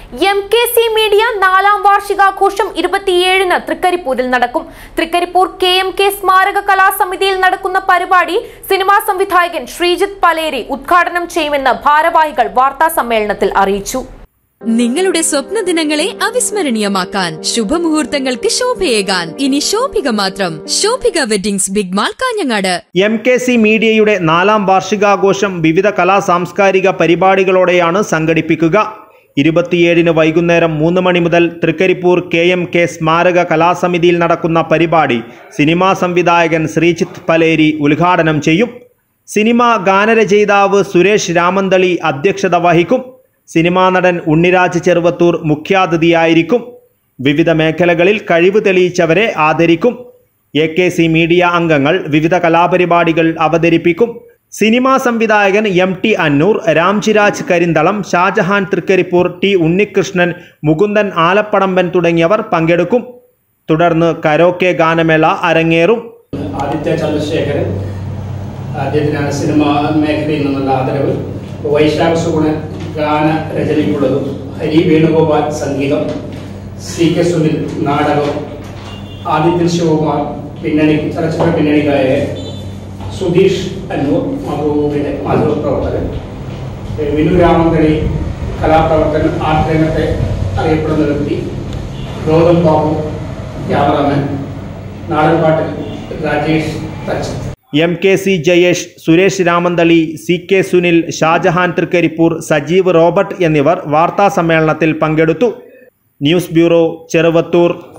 M K C media നാലാം വാർഷികാഘോഷം ഇരുപത്തിയേഴിന് തൃക്കരിപ്പൂരിൽ നടക്കും തൃക്കരിപ്പൂർ കെ എം കെ സ്മാരക കലാസമിതിയിൽ നടക്കുന്ന പരിപാടി സിനിമാ സംവിധായകൻ ശ്രീജിത്ത് പലേരി ഉദ്ഘാടനം ചെയ്യുമെന്ന് ഭാരവാഹികൾ വാർത്താ സമ്മേളനത്തിൽ അറിയിച്ചു നിങ്ങളുടെ സ്വപ്ന ദിനങ്ങളെ അവിസ്മരണീയമാക്കാൻ ശുഭമുഹൂർത്തങ്ങൾക്ക് ശോഭയേകാൻ ഇനി ശോഭിക മാത്രം Shobhika weddings big mall Kanhangad M K C മീഡിയയുടെ നാലാം വാർഷികാഘോഷം വിവിധ കലാ സാംസ്കാരിക പരിപാടികളോടെയാണ് സംഘടിപ്പിക്കുക ഇരുപത്തിയേഴിന് വൈകുന്നേരം മൂന്ന് മണി മുതൽ തൃക്കരിപ്പൂർ കെ എം കെ സ്മാരക കലാസമിതിയിൽ നടക്കുന്ന പരിപാടി സിനിമാ സംവിധായകൻ ശ്രീജിത്ത് പലേരി ഉദ്ഘാടനം ചെയ്യും സിനിമാ ഗാനരചയിതാവ് സുരേഷ് രാമന്തളി അധ്യക്ഷത വഹിക്കും സിനിമാ നടൻ ഉണ്ണിരാജ് ചെറുവത്തൂർ മുഖ്യാതിഥിയായിരിക്കും വിവിധ മേഖലകളിൽ കഴിവ് തെളിയിച്ചവരെ ആദരിക്കും എ കെ സി മീഡിയ അംഗങ്ങൾ വിവിധ കലാപരിപാടികൾ അവതരിപ്പിക്കും സിനിമാ സംവിധായകൻ M T Annur Ramjiraj Karinthalam Shajahan Thrikaripur T Unnikrishnan Mukundan Alappadamban തുടങ്ങിയവർ പങ്കെടുക്കും തുടർന്ന് കരോക്കെ ഗാനമേള അരങ്ങേറും ആദിത്യ ചന്ദ്രശേഖരൻ അദ്ദേഹത്തിനാണ് സിനിമ മേഖലയിൽ നിന്നുള്ള ആദരവ് വൈശാഖ സുഗുണ ഗാന രചനയ്ക്കുള്ളതും ഹരി വേണുഗോപാൽ സംഗീതം സി കെ സുനിൽ നാടകം ആദിത്യൻ ശിവകുമാർ പിന്നണി ചലച്ചിത്ര പിന്നണി ഗായകൻ സുധീഷ് അന്നൂർ മധുവിൻ്റെ മാധ്യമ പ്രവർത്തകൻ വിനു രാമന്തളി കലാപ്രവർത്തകൻ ആർട്ട് രംഗത്തെ അറിയപ്പെടുന്ന വ്യക്തി ഗൗതം ബാബു ക്യാമറാമാൻ നാടൻപാട്ടിൽ രാജേഷ് തച്ച് M K C Jayesh Suresh Ramanthali C K Sunil Shajahan Thrikaripur Sajeev Robert എന്നിവർ വാർത്താ സമ്മേളനത്തിൽ പങ്കെടുത്തു ന്യൂസ് ബ്യൂറോ ചെറുവത്തൂർ